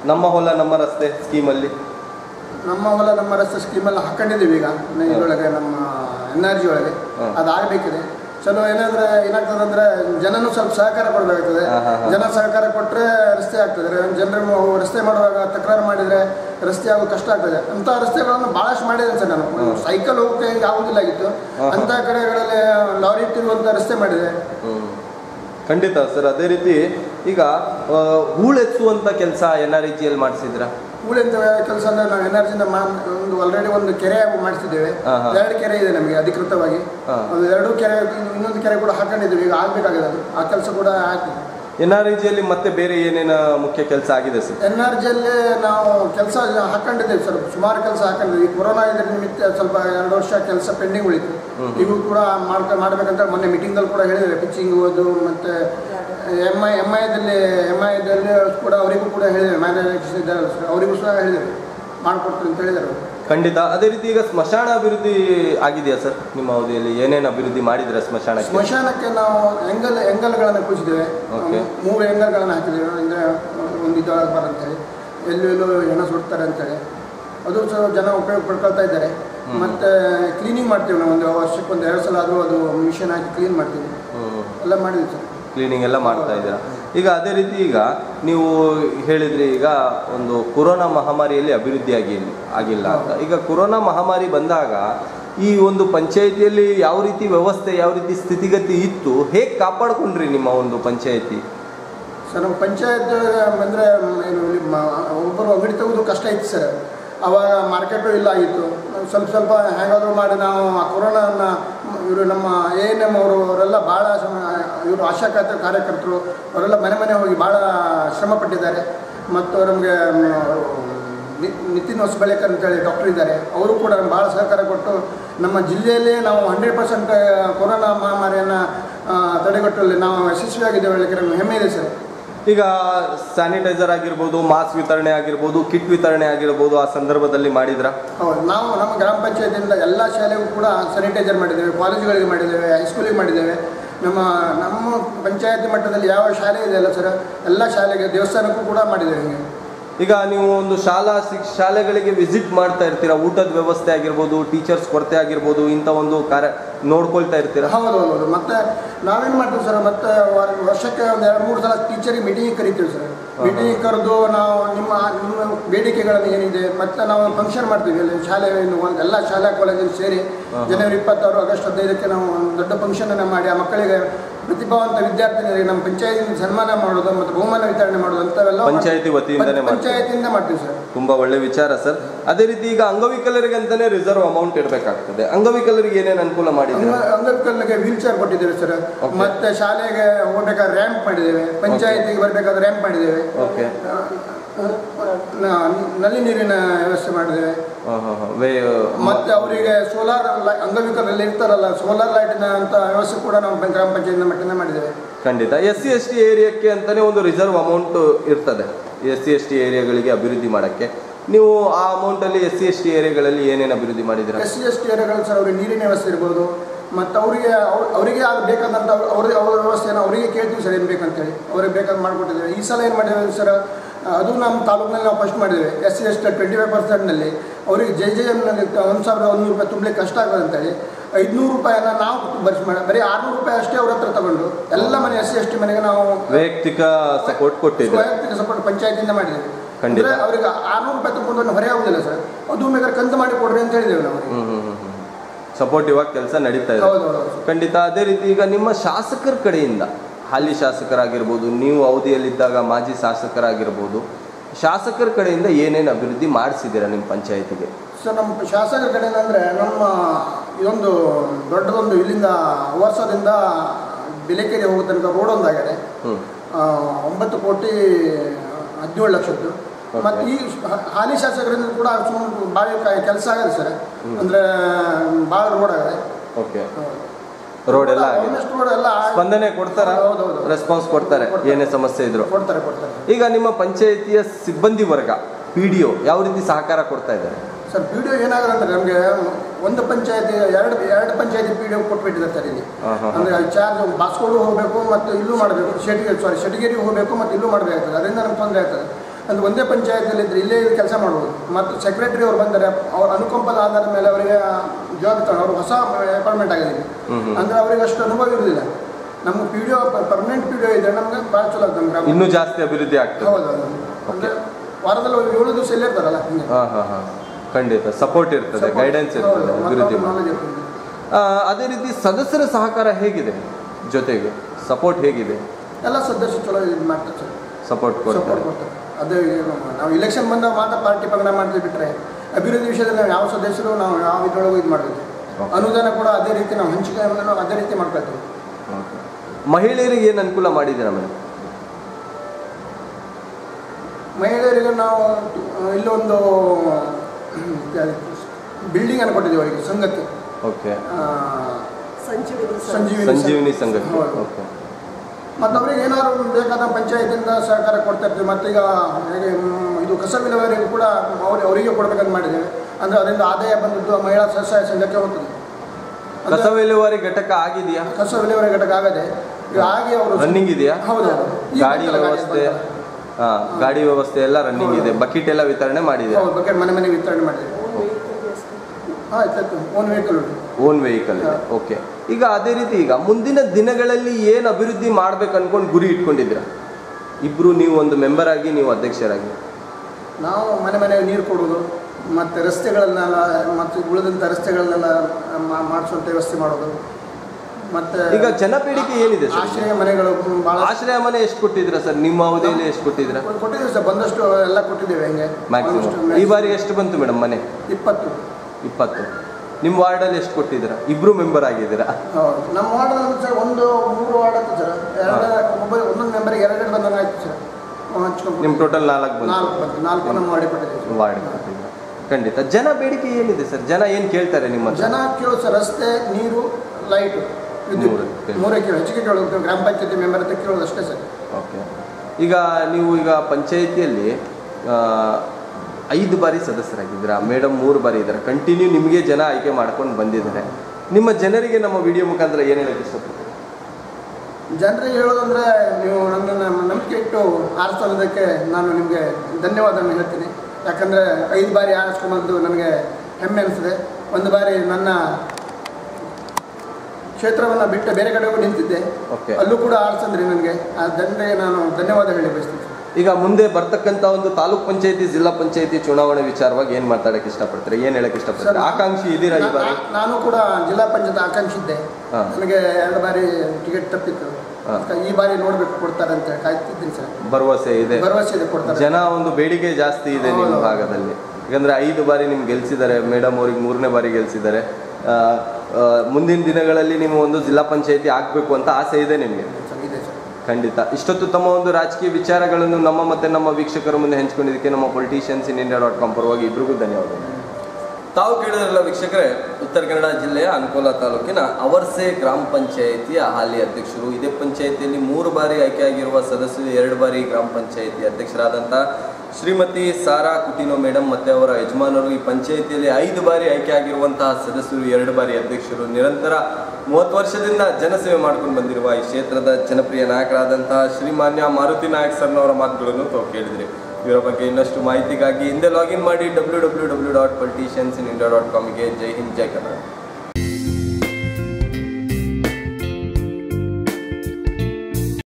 ನಮ್ಮ ಹೊಲ ನಮ್ಮ ರಸ್ತೆ ಸ್ಕೀಮಲ್ಲಿ ನಮ್ಮ ಹೊಲ ನಮ್ಮ ರಸ್ತೆ ಸ್ಕೀಮೆಲ್ಲ ಹಾಕೊಂಡಿದ್ದೀವಿ ಈಗ ಇದರೊಳಗೆ ನಮ್ಮ ಎನ್ ಆರ್ ಜಿ ಒಳಗೆ ಹಾ. ಅದಾಗಬೇಕಿದೆ ಚಲೋ ಏನಂದ್ರೆ ಏನಾಗ್ತದೆ ಅಂದ್ರೆ ಜನನು ಸ್ವಲ್ಪ ಸಹಕಾರ ಕೊಡಬೇಕಾಗ್ತದೆ ಹಾ, ಹಾ, ಹಾ. ಜನ ಸಹಕಾರ ಕೊಟ್ಟರೆ ರಸ್ತೆ ಆಗ್ತದೆ ಜನರು ರಸ್ತೆ ಮಾಡುವಾಗ ತಕರಾರು ಮಾಡಿದರೆ ರಸ್ತೆ ಆಗೋದು ಕಷ್ಟ ಆಗ್ತದೆ ಅಂತ ರಸ್ತೆಗಳನ್ನು ಭಾಳಷ್ಟು ಮಾಡಿದ್ದೇನೆ ಸರ್ ನಾನು ಹಾ. ಸೈಕಲ್ ಹೋಗಕ್ಕೆ ಆಗುದಿಲ್ಲ ಆಗಿತ್ತು ಹಾ, ಹಾ. ಅಂತ ಕಡೆಗಳಲ್ಲಿ ಲಾರಿ ತಿರುಗುವಂಥ ರಸ್ತೆ ಮಾಡಿದೆ ಹ್ಮ್. ಖಂಡಿತ ಸರ್ ಅದೇ ರೀತಿ ಈಗ ಆ, ಹೂಳೆತ್ತುವಂತ ಕೆಲಸ ಎನ್ ಆರ್ ಜಿಯಲ್ಲಿ ಮಾಡಿಸಿದ್ರ ಉಳಿದ ಕೆಲಸ ಅಂದ್ರೆ ನಾವು ಎನರ್ಜಿನ ಒಂದು ಆಲ್ರೆಡಿ ಒಂದು ಕೆರೆ ಮಾಡಿಸಿದ್ದೇವೆ ಹಾ, ಹಾ. ಎರಡು ಕೆರೆ ಇದೆ ನಮಗೆ ಅಧಿಕೃತವಾಗಿ ಹಾ. ಒಂದು ಎರಡು ಕೆರೆ ಇನ್ನೊಂದು ಕೆರೆ ಕೂಡ ಹಾಕೊಂಡಿದ್ದೀವಿ ಈಗ ಆಗ್ಬೇಕಾಗಿದೆ ಅದು ಆ ಕೆಲಸ ಕೂಡ ಆಗ್ತಿದೆ ಎನ್ ಆರ್ ಜಿಯಲ್ಲಿ ಮತ್ತೆ ಬೇರೆ ಏನೇನ ಮುಖ್ಯ ಕೆಲಸ ಆಗಿದೆ ಸರ್ ಎನ್ ಆರ್ ಜಿಯಲ್ಲಿ ನಾವು ಕೆಲಸ ಹಾಕೊಂಡಿದ್ದೇವೆ ಸರ್ ಸುಮಾರು ಕೆಲಸ ಹಾಕೊಂಡಿದ್ವಿ ಈ ಕೊರೋನಾ ಇದ್ರ ನಿಮಿತ್ತ ಸ್ವಲ್ಪ ಎರಡು ವರ್ಷ ಕೆಲಸ ಪೆಂಡಿಂಗ್ ಉಳಿತು ಹ್ಮ್. ಈಗೂ ಕೂಡ ಮಾಡ್ಕ ಮಾಡ್ಬೇಕಂತ ಮೊನ್ನೆ ಮೀಟಿಂಗಲ್ಲಿ ಕೂಡ ಹೇಳಿದ್ದೇವೆ ಪಿಚ್ಚಿಂಗ್ ಅದು ಮತ್ತು ಎಮ್ ಐ ಎಮ್ ಐದಲ್ಲಿ ಎಮ್ ಐದಲ್ಲಿ ಕೂಡ ಅವರಿಗೂ ಕೂಡ ಹೇಳಿದ್ದೇವೆ ಮ್ಯಾನೇಜರ್ಸ್ ಇದ್ದಾರೆ ಸರ್ ಅವರಿಗೂ ಸಹ ಹೇಳಿದ್ದೇವೆ ಮಾಡಿಕೊಡ್ತೀವಿ ಅಂತ ಹೇಳಿದ್ದಾರೆ ಅವರು. ಖಂಡಿತ ಅದೇ ರೀತಿ ಈಗ ಸ್ಮಶಾನ ಅಭಿವೃದ್ಧಿ ಆಗಿದೆಯಾ ಸರ್ ನಿಮ್ಮ ಅವಧಿಯಲ್ಲಿ ಏನೇನು ಅಭಿವೃದ್ಧಿ ಮಾಡಿದ್ರೆ ಸ್ಮಶಾನಕ್ಕೆ ಸ್ಮಶಾನಕ್ಕೆ ನಾವು ಎಂಗಲ್ ಎಂಗಲ್ಗಳನ್ನು ಕೂಸಿದ್ದೇವೆ Okay. ಮೂರು ಎಂಗಲ್ಗಳನ್ನು ಹಾಕಿದ್ದೇವೆ ಅಂದರೆ ಒಂದು ಇದೊಳಗೆ ಬರಂತೇಳಿ ಎಲ್ಲೂ ಎಲ್ಲೂ ಹೆಣ ಸುಡ್ತಾರೆ ಅಂತೇಳಿ ಅದು ಸಹ ಜನ ಉಪಯೋಗ ಪಡ್ಕೊಳ್ತಾ ಇದ್ದಾರೆ ಮತ್ತು ಕ್ಲೀನಿಂಗ್ ಮಾಡ್ತೀವಿ ನಾವು ಒಂದು ವರ್ಷಕ್ಕೆ ಒಂದು ಎರಡು ಸಲ ಆದರೂ ಅದು ಮಿಷನ್ ಹಾಕಿ ಕ್ಲೀನ್ ಮಾಡ್ತೀವಿ ಎಲ್ಲ ಮಾಡಿದ್ವಿ ಸರ್ ಕ್ಲೀನಿಂಗ್ ಎಲ್ಲ ಮಾಡ್ತಾ ಇದ್ದೀರಾ ಈಗ ಅದೇ ರೀತಿ ಈಗ ನೀವು ಹೇಳಿದ್ರಿ ಈಗ ಒಂದು ಕೊರೋನಾ ಮಹಾಮಾರಿಯಲ್ಲಿ ಅಭಿವೃದ್ಧಿ ಆಗಿಲ್ಲ ಆಗಿಲ್ಲ ಅಂತ ಈಗ ಕೊರೋನಾ ಮಹಾಮಾರಿ ಬಂದಾಗ ಈ ಒಂದು ಪಂಚಾಯಿತಿಯಲ್ಲಿ ಯಾವ ರೀತಿ ವ್ಯವಸ್ಥೆ ಯಾವ ರೀತಿ ಸ್ಥಿತಿಗತಿ ಇತ್ತು ಹೇಗೆ ಕಾಪಾಡ್ಕೊಂಡ್ರಿ ನಿಮ್ಮ ಒಂದು ಪಂಚಾಯಿತಿ ಸರ್ ನಮ್ಮ ಪಂಚಾಯತ್ ಬಂದರೆ ಏನು ಇಲ್ಲಿ ಮ- ಒಬ್ಬರು ಅಂಗಡಿ ತೆಗೆದು ಕಷ್ಟ ಇತ್ತು ಸರ್ ಅವಾಗ ಮಾರ್ಕೆಟು ಇಲ್ಲ ಆಗಿತ್ತು ನಾವು ಸ್ವಲ್ಪ ಸ್ವಲ್ಪ ಹೇಗಾದರೂ ಮಾಡಿ ನಾವು ಆ ಕೊರೋನಾನ ಇವರು ನಮ್ಮ ಎ ಎನ್ ಎಮ್ ಅವರು ಅವರೆಲ್ಲ ಭಾಳ ಇವರು ಆಶಾ ಖಾತೆ ಕಾರ್ಯಕರ್ತರು ಅವರೆಲ್ಲ ಮನೆ ಮನೆ ಹೋಗಿ ಭಾಳ ಶ್ರಮ ಪಟ್ಟಿದ್ದಾರೆ ಮತ್ತು ನಮಗೆ ನಿ- ನಿತಿನ್ ಹೊಸಬಳೇಕರ್ ಅಂತೇಳಿ ಡಾಕ್ಟರ್ ಇದ್ದಾರೆ ಅವರು ಕೂಡ ನಮ್ಗೆ ಭಾಳ ಸಹಕಾರ ಕೊಟ್ಟು ನಮ್ಮ ಜಿಲ್ಲೆಯಲ್ಲೇ ನಾವು ಹಂಡ್ರೆಡ್ ಪರ್ಸೆಂಟ್ ಕೊರೋನಾ ಮಹಾಮಾರಿಯನ್ನು ತಡೆಗಟ್ಟುವಲ್ಲಿ ನಾವು ಯಶಸ್ವಿಯಾಗಿದ್ದೇವೆ ಹೇಳಲಿಕ್ಕೆ ನಮ್ಗೆ ಹೆಮ್ಮೆ ಇದೆ ಸರ್ ಈಗ ಸ್ಯಾನಿಟೈಸರ್ ಆಗಿರ್ಬೋದು ಮಾಸ್ಕ್ ವಿತರಣೆ ಆಗಿರ್ಬೋದು ಕಿಟ್ ವಿತರಣೆ ಆಗಿರ್ಬೋದು ಆ ಸಂದರ್ಭದಲ್ಲಿ ಮಾಡಿದ್ರ ಹೌದು ನಾವು ನಮ್ಮ ಗ್ರಾಮ ಪಂಚಾಯತಿಯಿಂದ ಎಲ್ಲ ಶಾಲೆಗೂ ಕೂಡ ಸ್ಯಾನಿಟೈಸರ್ ಮಾಡಿದ್ದೇವೆ ಕಾಲೇಜುಗಳಿಗೆ ಮಾಡಿದ್ದೇವೆ ಹೈಸ್ಕೂಲಿಗೆ ಮಾಡಿದ್ದೇವೆ ನಮ್ಮ ನಮ್ಮ ಪಂಚಾಯತಿ ಮಟ್ಟದಲ್ಲಿ ಯಾವ ಶಾಲೆ ಇದೆ ಅಲ್ಲ ಸರ್ ಎಲ್ಲ ಶಾಲೆಗೆ ದೇವಸ್ಥಾನಕ್ಕೂ ಕೂಡ ಮಾಡಿದ್ದೇವೆ ಹಿಂಗೆ ಈಗ ನೀವು ಒಂದು ಶಾಲಾ ಶಿಕ್ಷ ಶಾಲೆಗಳಿಗೆ ವಿಸಿಟ್ ಮಾಡ್ತಾ ಇರ್ತೀರಾ ಊಟದ ವ್ಯವಸ್ಥೆ ಆಗಿರ್ಬೋದು ಟೀಚರ್ಸ್ ಕೊರತೆ ಆಗಿರ್ಬೋದು ಇಂಥ ಒಂದು ಕಾರ್ಯ ನೋಡ್ಕೊಳ್ತಾ ಇರ್ತೀರಾ ಹೌದು ಹೌದು ಮತ್ತೆ ನಾವೇನು ಮಾಡ್ತೀವಿ ಸರ್ ಮತ್ತೆ ವಾರ- ವರ್ಷಕ್ಕೆ ಒಂದು ಎರಡು ಮೂರು ಸಲ ಟೀಚರಿಗೆ ಮೀಟಿಂಗ್ ಕರಿತೀವಿ ಸರ್ ಮೀಟಿಂಗ್ ಕರೆದು ನಾವು ನಿಮ್ಮ ನಿಮ್ಮ ಬೇಡಿಕೆಗಳನ್ನು ಏನಿದೆ ಮತ್ತೆ ನಾವು ಫಂಕ್ಷನ್ ಮಾಡ್ತೀವಿ ಅಲ್ಲಿ ಶಾಲೆ ಇನ್ನು ಒಂದು ಎಲ್ಲ ಶಾಲಾ ಕಾಲೇಜಲ್ಲಿ ಸೇರಿ ಜನವರಿ ಇಪ್ಪತ್ತಾರು ಆಗಸ್ಟ್ ಹದಿನೈದಕ್ಕೆ ನಾವು ಒಂದು ದೊಡ್ಡ ಫಂಕ್ಷನನ್ನು ಮಾಡಿ ಆ ಮಕ್ಕಳಿಗೆ ಪ್ರತಿಭಾವಂತ ವಿದ್ಯಾರ್ಥಿನಿಯರಿಗೆ ನಮ್ಮ ಪಂಚಾಯತಿಯಿಂದ ಸನ್ಮಾನ ಮಾಡೋದು ಮತ್ತು ಬಹುಮಾನ ವಿತರಣೆ ಮಾಡೋದು ಅಂಥವೆಲ್ಲ ಪಂಚಾಯತಿ ವತಿಯಿಂದನೇ ಮಾಡ್ತೀವಿ. ಪಂಚಾಯತಿಯಿಂದ ಮಾಡ್ತೀವಿ ಸರ್ ತುಂಬಾ ಒಳ್ಳೆ ವಿಚಾರ ಸರ್ ಅದೇ ರೀತಿ ಈಗ ಅಂಗವಿಕಲರಿಗೆ ಅಂತಾನೆ ರಿಸರ್ವ್ ಅಮೌಂಟ್ ಇಡಬೇಕಾಗ್ತದೆ ಅಂಗವಿಕಲರಿಗೆ ಏನೇನು ಅನುಕೂಲ ಮಾಡಿದ್ರೆ ಅಂಗ- ಅಂಗವಿಕಲರಿಗೆ ವೀಲ್ ಚೇರ್ ಕೊಟ್ಟಿದ್ದೇವೆ ಸರ್ Okay. ಮತ್ತೆ ಶಾಲೆಗೆ ಹೋಗ್ಬೇಕಾದ್ರೆ ರ್ಯಾಂಪ್ ಮಾಡಿದ್ದೇವೆ ಪಂಚಾಯತಿಗೆ ಬರಬೇಕಾದ್ರೆ ರ್ಯಾಂಪ್ ಮಾಡಿದ್ದೇವೆ ಓಕೆ ನ- ನಲ್ಲಿ ನೀರಿನ ವ್ಯವಸ್ಥೆ ಮಾಡಿದ್ದೇವೆ ಮತ್ತೆ ಅವರಿಗೆ ಸೋಲಾರ್ ಅಂಗವಿಕಲರಲ್ಲಿ ಇರ್ತಾರಲ್ಲ ಸೋಲಾರ್ ಲೈಟಿನ ಅಂತ ವ್ಯವಸ್ಥೆ ಕೂಡ ನಾವು ಪಂ- ಗ್ರಾಮ ಪಂಚಾಯತ್ ಮಟ್ಟಿಂದ ಮಾಡಿದ್ದೇವೆ ಖಂಡಿತ ಎಸ್ ಸಿ ಎಸ್ ಟಿ ಏರಿಯಾಕ್ಕೆ ಅಂತಾನೆ ಒಂದು ರಿಸರ್ವ್ ಅಮೌಂಟ್ ಇರ್ತದೆ ಎಸ್ ಸಿ ಎಸ್ ಟಿ ಏರಿಯಾಗಳಿಗೆ ಅಭಿವೃದ್ಧಿ ಮಾಡಕ್ಕೆ ನೀವು ಆ ಅಮೌಂಟಲ್ಲಿ ಎಸ್ ಸಿ ಎಸ್ ಟಿ ಏರಿಯಾಗಳಲ್ಲಿ ಏನೇನು ಅಭಿವೃದ್ಧಿ ಮಾಡಿದ್ದೀರಾ ಎಸ್ ಸಿ ಎಸ್ ಟಿ ಏರಿಯಾಗಳು ಸರ್ ಅವ್ರಿಗೆ ನೀರಿನ ವ್ಯವಸ್ಥೆ ಇರ್ಬೋದು ಮತ್ತು ಅವರಿಗೆ ಅವ್ರ- ಅವರಿಗೆ ಅದು ಬೇಕಾದಂಥ ಅವ್ರ ಅವ್ರ ವ್ಯವಸ್ಥೆಯನ್ನು ಅವರಿಗೆ ಕೇಳ್ತೀವಿ ಸರ್ ಏನು ಬೇಕಂತೇಳಿ ಅವ್ರಿಗೆ ಬೇಕಾದ ಮಾಡಿಕೊಟ್ಟಿದ್ದೇವೆ ಈ ಸಲ ಏನು ಮಾಡಿದ್ದೇವೆ ಸರ್ ಅದು ನಮ್ಮ ತಾಲೂಕಿನಲ್ಲಿ ನಾವು ಫಸ್ಟ್ ಮಾಡಿದ್ದೇವೆ S C S T twenty five ಪರ್ಸೆಂಟ್ನಲ್ಲಿ ಅವರಿಗೆ ಜೆ ಜೆ ಎಮ್ನಲ್ಲಿ ಒಂದು ಸಾವಿರದ ಒಂದೂರು ರೂಪಾಯಿ ತುಂಬಲಿಕ್ಕೆ ಕಷ್ಟ ಆಗ್ತದೆ ಅಂತೇಳಿ ಐದುನೂರು ರೂಪಾಯಿನ ನಾವು ಬರ್ಸಿ ಮಾಡಿ ಬರೀ ಆರುನೂರು ರೂಪಾಯಿ ಅಷ್ಟೇ ಅವ್ರ ಹತ್ರ ತಗೊಂಡು ಎಲ್ಲ ಮನೆ ಎಸ್ ಸಿ ಎಸ್ ಟಿ ಮನೆಗೆ ನಾವು ವೈಯಕ್ತಿಕ ಸಪೋರ್ಟ್ ಕೊಟ್ಟಿದ್ದೀರಾ ವೈಯಕ್ತಿಕ ಸಪೋರ್ಟ್ ಪಂಚಾಯತಿಯಿಂದ ಮಾಡಿದ್ದೇವೆ ಖಂಡಿತ. ಅಂದ್ರೆ ಅವರಿಗೆ ಆರುನೂರು ರೂಪಾಯಿ ತಗೊಂಡು ಹೊರೆ ಆಗುದಿಲ್ಲ ಸರ್ ಅದು ಬೇಕಾದ್ರೆ ಕಂತು ಮಾಡಿ ಕೊಡ್ರಿ ಅಂತ ಹೇಳಿದ್ದೇವೆ ನಾವು ಅವ್ರಿಗೆ. ಹ್ಮ್ ಹ್ಮ್ ಹ್ಮ್ ಹ್ಮ್ ಸಪೋರ್ಟಿವ್ ಆಗಿ ಕೆಲಸ ನಡೀತಾ ಇದೆ ಹೌದು ಹೌದು ಖಂಡಿತ ಅದೇ ರೀತಿ ಈಗ ನಿಮ್ಮ ಶಾಸಕರ ಕಡೆಯಿಂದ ಹಾಲಿ ಶಾಸಕರಾಗಿರ್ಬೋದು ನೀವು ಅವಧಿಯಲ್ಲಿದ್ದಾಗ ಮಾಜಿ ಶಾಸಕರಾಗಿರ್ಬೋದು ಶಾಸಕರ ಕಡೆಯಿಂದ ಏನೇನು ಅಭಿವೃದ್ಧಿ ಮಾಡಿಸಿದ್ದೀರಾ ನಿಮ್ಮ ಪಂಚಾಯತಿಗೆ ಸರ್ ನಮ್ಮ ಶಾಸಕರ ಕಡೆಯಿಂದ ಅಂದರೆ ನಮ್ಮ ಇದೊಂದು ದೊಡ್ಡದೊಂದು ಇಲ್ಲಿಂದ ವರ್ಷದಿಂದ ಬೆಲೆಕೆರೆ ಹೋಗೋ ತನಕ ರೋಡ್ ಒಂದಾಗಿದೆ ಹ್ಞೂ ಆ, ಒಂಬತ್ತು ಕೋಟಿ ಹದಿನೇಳು ಲಕ್ಷದ್ದು Okay. ಮತ್ತು ಈ ಹ- ಹಾಲಿ ಶಾಸಕರಿಂದ ಕೂಡ ಸುಮ್ಮನೆ ಭಾಳ ಕೆಲಸ ಆಗಿದೆ ಸರ್ ಅಂದರೆ ಭಾಳ ರೋಡ್ ಆಗಿದೆ ಓಕೆ ರೋಡ್ ಎಲ್ಲ ಆಗಿದೆ ಒಂದಷ್ಟು ರೋಡ್ ಎಲ್ಲ ಆಗಿ- ಸ್ಪಂದನೆ ಕೊಡ್ತಾರ ಹೌದು, ಹೌದು. ರೆಸ್ಪಾನ್ಸ್ ಕೊಡ್ತಾರೆ ಏನೇ ಸಮಸ್ಯೆ ಇದ್ರು ಕೊಡ್ತಾರೆ ಕೊಡ್ತಾರೆ ಈಗ ನಿಮ್ಮ ಪಂಚಾಯಿತಿಯ ಸಿಬ್ಬಂದಿ ವರ್ಗ ಪಿ ಡಿ ಒ ಯಾವ ರೀತಿ ಸಹಕಾರ ಕೊಡ್ತಾ ಇದ್ದಾರೆ ಸರ್ ಪಿ ಡಿ ಒ ಏನಾಗಿದೆ ಅಂದರೆ ನಮಗೆ ಒಂದು ಪಂಚಾಯತಿ ಎರಡು ಎರಡು ಪಂಚಾಯತಿ ಪಿ ಡಿ ಒ ಕೊಟ್ಬಿಟ್ಟಿದ್ದಾರೆ ಸರ್ ಇಲ್ಲಿ ಹಾಂ ಹಾಂ ಅಂದರೆ ಚಾರ್ಜ್ ಬಾಸ್ಕೋಡು ಹೋಗಬೇಕು ಮತ್ತು ಇಲ್ಲೂ ಮಾಡಬೇಕು ಶೆಟ್ಟಿಗೆ ಸಾರಿ ಶೆಟ್ಟಿಗೇರಿಗೆ ಹೋಗಬೇಕು ಮತ್ತು ಇಲ್ಲೂ ಮಾಡಬೇಕಾಗ್ತದೆ ಅದರಿಂದ ನಮ್ಗೆ ತೊಂದರೆ ಆಗ್ತದೆ ಅಂದರೆ ಒಂದೇ ಪಂಚಾಯತಲ್ಲಿ ಇದ್ರೆ ಇಲ್ಲೇ ಕೆಲಸ ಮಾಡ್ಬೋದು ಮತ್ತು ಸೆಕ್ರೆಟರಿ ಅವ್ರು ಬಂದರೆ ಅವ್ರ ಅನುಕಂಪದ ಆಧಾರದ ಮೇಲೆ ಅವರಿಗೆ ಜವಾಬ್ದಾರಿ ಅವರು ಹೊಸ ಅಪಾಯಿಂಟ್ಮೆಂಟ್ ಆಗಿದೆ ಹ್ಮ್ ಹ್ಮ್. ಅಂದರೆ ಅವರಿಗೆ ಅಷ್ಟು ಅನುಭವ ಇರುವುದಿಲ್ಲ ನಮ್ಮ P D O permanent P D O ಇದ್ರೆ ನಮ್ಗೆ ಭಾಳ ಚಲೋ ಆಗ್ತದೆ ನಮ್ಮ ಗ್ರಾಮ ಇನ್ನೂ ಜಾಸ್ತಿ ಅಭಿವೃದ್ಧಿ ಆಗ್ತದೆ ಹೌದು ಹೌದು ಅಂದರೆ ವಾರದಲ್ಲಿ ಒಂದು ಏಳು ದಿವಸ ಇಲ್ಲೇ ಇರ್ತಾರಲ್ಲ ಹಿಂಗೆ ಹಾ ಹಾ ಹಾ ಖಂಡಿತ ಸಪೋರ್ಟ್ ಇರ್ತದೆ ಗೈಡೆನ್ಸ್ ಇರ್ತದೆ ಅಭಿವೃದ್ಧಿ ಮಾಡಿ ನಾಲೆಜ್ ಇರ್ತದೆ ಆ, ಅದೇ ರೀತಿ ಸದಸ್ಯರ ಸಹಕಾರ ಹೇಗಿದೆ ಜೊತೆಗೆ ಸಪೋರ್ಟ್ ಹೇಗಿದೆ ಎಲ್ಲ ಸದಸ್ಯರು ಚಲೋ ಇದು ಮಾಡ್ತಾರೆ ಸರ್ ಸಪೋರ್ಟ್ ಸಪೋರ್ಟ್ ಕೊಡ್ತಾರೆ ಕೊಡ್ತಾರೆ ಅದೇ ಏನು ನಾವು ಇಲೆಕ್ಷನ್ ಬಂದಾಗ ಮಾತ್ರ ಪಾರ್ಟಿ ಪಂಗಡ ಮಾಡ್ತೀವಿ ಬಿಟ್ಟರೆ ಅಭಿವೃದ್ಧಿ ವಿಷಯದಲ್ಲಿ ನಾವು ಯಾವ ಸದಸ್ಯರು ನಾವು ಯಾವ ಇದ್ರೊಳಗೂ ಇದು ಮಾಡಬೇಕು Okay. ಅನುದಾನ ಕೂಡ ಅದೇ ರೀತಿ ನಾವು ಹಂಚಿಕೆ ನಾವು ಅದೇ ರೀತಿ ಮಾಡ್ಕೊಳ್ತೀವಿ Okay. ಮಹಿಳೆಯರಿಗೆ ಏನು ಅನುಕೂಲ ಮಾಡಿದ್ದೀರಾ ಮೇಡಮ್ ಮಹಿಳೆಯರಿಗೆ ನಾವು ಆ, ಇಲ್ಲೊಂದು ಬಿಲ್ಡಿಂಗ್ ಅನ್ನು ಕೊಟ್ಟಿದ್ದೀವಿ ಅವರಿಗೆ ಸಂಘಕ್ಕೆ ಓಕೆ ಆ, ಸಂಜೀವಿನಿ ಸರ್. ಸಂಜೀವಿನಿ ಸಂಜೀವಿನಿ ಸಂಘಕ್ಕೆ ಹೌದು. ಓಕೆ ಮತ್ತು ಅವ್ರಿಗೆ ಏನಾದ್ರು ಬೇಕಾದ ಪಂಚಾಯತಿಂದ ಸಹಕಾರ ಕೊಡ್ತಾ ಇರ್ತೀವಿ ಮತ್ತೀಗ ಹೇಗೆ ಮ್, ಇದು ಕಸ ವಿಲೇವಾರಿಗೂ ಕೂಡ ಅವ್ರು ಅವರಿಗೆ ಕೊಡ್ಬೇಕಂತ ಮಾಡಿದ್ದೇವೆ ಅಂದರೆ ಅದರಿಂದ ಆದಾಯ ಬಂದದ್ದು ಮಹಿಳಾ ಸ್ವಸಹಾಯ ಸಂಘಕ್ಕೆ ಹೋಗ್ತದೆ ಅಂದ್ರೆ ಕಸ ವಿಲೇವಾರಿ ಘಟಕ ಆಗಿದೆಯಾ ಕಸ ವಿಲೇವಾರಿ ಘಟಕ ಆಗದೆ ಈಗ ಹಾಗೆ ಅವರು ರನ್ನಿಂಗ್ ಇದೆಯಾ ಹೌದು ಈಗ ಗಾಡಿ ಬಂತಲ್ಲ, ಗಾಡಿ ವ್ಯವಸ್ಥೆ ಬಂತಲ್ಲ. ಹಾ ಗಾಡಿ ವ್ಯವಸ್ಥೆ ಎಲ್ಲ ರನ್ನಿಂಗ್ ಇದೆ ಬಕೆಟ್ ಎಲ್ಲ ವಿತರಣೆ ಮಾಡಿದೆ ಹೌದು ಬಕೆಟ್ ಮನೆ ಮನೆಗೆ ವಿತರಣೆ ಮಾಡಿದ್ದೀವಿ Own vehicle ಎಷ್ಟು? ಆಯ್ತು ಓನ್ ವೆಹಿಕಲ್ ಉಂಟು ಓನ್ ವೆಹಿಕಲ್ ಇದೆ ಓಕೆ ಈಗ ಅದೇ ರೀತಿ ಈಗ ಮುಂದಿನ ದಿನಗಳಲ್ಲಿ ಏನು ಅಭಿವೃದ್ಧಿ ಮಾಡ್ಬೇಕು ಅನ್ಕೊಂಡು ಗುರಿ ಇಟ್ಕೊಂಡಿದ್ದೀರಾ ಇಬ್ರು ನೀವು ಒಂದು ಮೆಂಬರ್ ಆಗಿ ನೀವು ಅಧ್ಯಕ್ಷರಾಗಿ ನಾವು ಮನೆ ಮನೆಗೆ ನೀರು ಕೊಡೋದು ಮತ್ತು ರಸ್ತೆಗಳನ್ನೆಲ್ಲ ಮತ್ತು ಉಳಿದಂಥ ರಸ್ತೆಗಳನ್ನೆಲ್ಲ ಮಾ- ಮಾಡಿಸುವಂಥ ವ್ಯವಸ್ಥೆ ಮಾಡೋದು ಮತ್ತು ಈಗ ಜನಪೇಡಿಕೆ ಏನಿದೆ ಸರ್ ಆಶ್ರಯ ಮನೆಗಳು ಭಾಳ ಆಶ್ರಯ ಮನೆ ಎಷ್ಟು ಕೊಟ್ಟಿದ್ದೀರಾ ಸರ್ ನಿಮ್ಮ ಅವಧಿಯಲ್ಲಿ ಎಷ್ಟು ಕೊಟ್ಟಿದ್ದೀರಾ ಕೊಟ್ಟಿದ್ದೀವಿ ಸರ್ ಬಂದಷ್ಟು ಎಲ್ಲ ಕೊಟ್ಟಿದ್ದೇವೆ ಹೆಂಗೆ ಮ್ಯಾಕ್ಸಿಮಮ್ ಈ ಬಾರಿ ಎಷ್ಟು ಬಂತು ಮೇಡಮ್ ಮನೆ ಇಪ್ಪತ್ತು ಇಪ್ಪತ್ತು ನಿಮ್ಮ ವಾರ್ಡಲ್ಲಿ ಎಷ್ಟು ಕೊಟ್ಟಿದ್ದೀರಾ ಇಬ್ರು ಮೆಂಬರ್ ಆಗಿದ್ದೀರಾ ಹೌದು ನಮ್ಮ ವಾರ್ಡ್ ಸರ್ ಒಂದು ಮೂರು ವಾರ್ಡ್ ಆಯ್ತು ಸರ್ ಎರಡು ಒಬ್ಬ ಒಂದೊಂದು ಮೆಂಬರ್ಗೆ ಎರಡೆರಡು ಬಂದಂಗೆ ಆಯ್ತು ಸರ್ ಹಂಚ್ಕೊಂಡು ನಿಮ್ಮ ಟೋಟಲ್ ನಾಲ್ಕು ಬಂತು ನಾಲ್ಕು ಬಂತು ನಾಲ್ಕು ನಮ್ಮ ವಾರ್ಡಿಗೆ ಕೊಟ್ಟಿದ್ದೀವಿ ವಾರ್ಡ್ ಕೊಟ್ಟಿದ್ದೀರಾ ಖಂಡಿತ ಜನ ಬೇಡಿಕೆ ಏನಿದೆ ಸರ್ ಜನ ಏನು ಕೇಳ್ತಾರೆ ನಿಮ್ಮ ಹತ್ರ? ಜನ ಕೇಳೋದು ಸರ್ ರಸ್ತೆ ನೀರು ಲೈಟು ಮೂರು ವಿದ್ಯುತ್ ಕೇಳಿ. ಮೂರೇ ಕೇಳೋ ಹೆಚ್ಚಿಗೆ ಕೇಳೋದು ಗ್ರಾಮ ಪಂಚಾಯತಿ ಮೆಂಬರ್ ಹತ್ರ ಕೇಳೋದು ಅಷ್ಟೇ ಸರ್ ಓಕೆ ಈಗ ನೀವು ಈಗ ಪಂಚಾಯಿತಿಯಲ್ಲಿ ಆ, ಐದು ಬಾರಿ ಸದಸ್ಯರಾಗಿದ್ದೀರಾ ಮೇಡಮ್ ಮೂರು ಬಾರಿ ಇದ್ದಾರೆ ಕಂಟಿನ್ಯೂ ನಿಮಗೆ ಜನ ಆಯ್ಕೆ ಮಾಡ್ಕೊಂಡು ಬಂದಿದ್ದಾರೆ ನಿಮ್ಮ ಜನರಿಗೆ ನಮ್ಮ ವಿಡಿಯೋ ಮುಖಾಂತರ ಏನು ಹೇಳಕ್ಕೆ ಇಷ್ಟಪಡ್ತೀರಾ ಜನರಿಗೆ ಹೇಳೋದಂದ್ರೆ ನೀವು ನನ್ನನ್ನು ನಂಬಿಕೆ ಇಟ್ಟು ಆರಿಸೋದಕ್ಕೆ ನಾನು ನಿಮಗೆ ಧನ್ಯವಾದವನ್ನು ಹೇಳ್ತೀನಿ ಯಾಕಂದರೆ ಐದು ಬಾರಿ ಆರಿಸ್ಕೊಂಬಂದು ನನಗೆ ಹೆಮ್ಮೆ ಅನಿಸಿದೆ ಒಂದು ಬಾರಿ ನನ್ನ ಕ್ಷೇತ್ರವನ್ನು ಬಿಟ್ಟು ಬೇರೆ ಕಡೆ ಹೋಗಿ ನಿಂತಿದ್ದೆ ಓಕೆ ಅಲ್ಲೂ ಕೂಡ ಆರಿಸಂದ್ರಿ ನನಗೆ ಆ ಜನರಿಗೆ ನಾನು ಧನ್ಯವಾದ ಹೇಳಿ ಬಯಸ್ತೀನಿ ಈಗ ಮುಂದೆ ಬರ್ತಕ್ಕಂಥ ಒಂದು ತಾಲೂಕ್ ಪಂಚಾಯತಿ ಜಿಲ್ಲಾ ಪಂಚಾಯತಿ ಚುನಾವಣೆ ವಿಚಾರವಾಗಿ ಏನು ಮಾತಾಡಕ್ಕೆ ಇಷ್ಟಪಡ್ತೀರಾ ಏನು ಹೇಳಕ್ಕೆ ಇಷ್ಟಪಡ್ತೀರಾ ಸರ್, ಆಕಾಂಕ್ಷಿ ಇದ್ದೀರಾ ಈ ಬಾರಿ ನಾ- ನಾನು ಕೂಡ ಜಿಲ್ಲಾ ಪಂಚಾಯತ್ ಆಕಾಂಕ್ಷಿದ್ದೆ ಹಾ. ನನಗೆ ಎರಡು ಬಾರಿ ಟಿಕೆಟ್ ತಪ್ಪಿತ್ತು ಹಾ. ಅದಕ್ಕೆ ಈ ಬಾರಿ ನೋಡ್ಬೇಕು ಕೊಡ್ತಾರೆ ಅಂತ ಕಾಯ್ತಿದ್ದೀನಿ ಸರ್ ಭರವಸೆ ಇದೆ ಭರವಸೆ ಇದೆ ಕೊಡ್ತಾರೆ ಜನ ಒಂದು ಬೇಡಿಕೆ ಜಾಸ್ತಿ ಇದೆ ನಿಮ್ಮ ಹೌದು. ಭಾಗದಲ್ಲಿ ಯಾಕಂದ್ರೆ ಐದು ಬಾರಿ ನಿಮ್ಗೆ ಗೆಲ್ಸಿದ್ದಾರೆ ಮೇಡಮ್ ಅವ್ರಿಗೆ ಮೂರನೇ ಬಾರಿ ಗೆಲ್ಸಿದ್ದಾರೆ ಆ, ಆ, ಮುಂದಿನ ದಿನಗಳಲ್ಲಿ ನೀವು ಒಂದು ಜಿಲ್ಲಾ ಪಂಚಾಯತಿ ಆಗಬೇಕು ಅಂತ ಆಸೆ ಇದೆ ನಿಮಗೆ ಸರ್, ಇದೆ ಸರ್ ಖಂಡಿತ ಇಷ್ಟೊತ್ತು ತಮ್ಮ ಒಂದು ರಾಜಕೀಯ ವಿಚಾರಗಳನ್ನು ನಮ್ಮ ಮತ್ತೆ ನಮ್ಮ ವೀಕ್ಷಕರ ಮುಂದೆ ಹಂಚ್ಕೊಂಡಿದ್ದಕ್ಕೆ ನಮ್ಮ politicians in India dot com ಪರವಾಗಿ ಇಬ್ಬರಿಗೂ ಧನ್ಯವಾದಗಳು ತಾವು ಕೇಳಿದ್ರಲ್ಲ ವೀಕ್ಷಕರೇ ಉತ್ತರ ಕನ್ನಡ ಜಿಲ್ಲೆಯ ಅನ್ಕೋಲ ತಾಲೂಕಿನ ಅವರ್ಸೆ ಗ್ರಾಮ ಪಂಚಾಯಿತಿಯ ಹಾಲಿ ಅಧ್ಯಕ್ಷರು ಇದೇ ಪಂಚಾಯಿತಿಯಲ್ಲಿ ಮೂರು ಬಾರಿ ಆಯ್ಕೆಯಾಗಿರುವ ಸದಸ್ಯರು ಎರಡು ಬಾರಿ ಗ್ರಾಮ ಪಂಚಾಯಿತಿ ಅಧ್ಯಕ್ಷರಾದಂಥ ಶ್ರೀಮತಿ ಸಾರಾ ಕುಟಿನೋ ಮೇಡಮ್ ಮತ್ತು ಅವರ ಯಜಮಾನರು ಈ ಪಂಚಾಯಿತಿಯಲ್ಲಿ ಐದು ಬಾರಿ ಆಯ್ಕೆ ಆಗಿರುವಂತಹ ಸದಸ್ಯರು ಎರಡು ಬಾರಿ ಅಧ್ಯಕ್ಷರು ನಿರಂತರ ಮೂವತ್ತು ವರ್ಷದಿಂದ ಜನಸೇವೆ ಮಾಡ್ಕೊಂಡು ಬಂದಿರುವ ಈ ಕ್ಷೇತ್ರದ ಜನಪ್ರಿಯ ನಾಯಕರಾದಂತಹ ಶ್ರೀಮಾನ್ಯ ಮಾರುತಿ ನಾಯಕ್ ಸರ್ನವರ ಮಾತುಗಳನ್ನು ತಾವು ಕೇಳಿದ್ರಿ ಇವರ ಬಗ್ಗೆ ಇನ್ನಷ್ಟು ಮಾಹಿತಿಗಾಗಿ ಹಿಂದೆ ಲಾಗಿನ್ ಮಾಡಿ W W W dot politicians in India dot ಕಾಮ್ಗೆ ಜೈ ಹಿಂದ್ ಜೈ ಕನ್ನಡ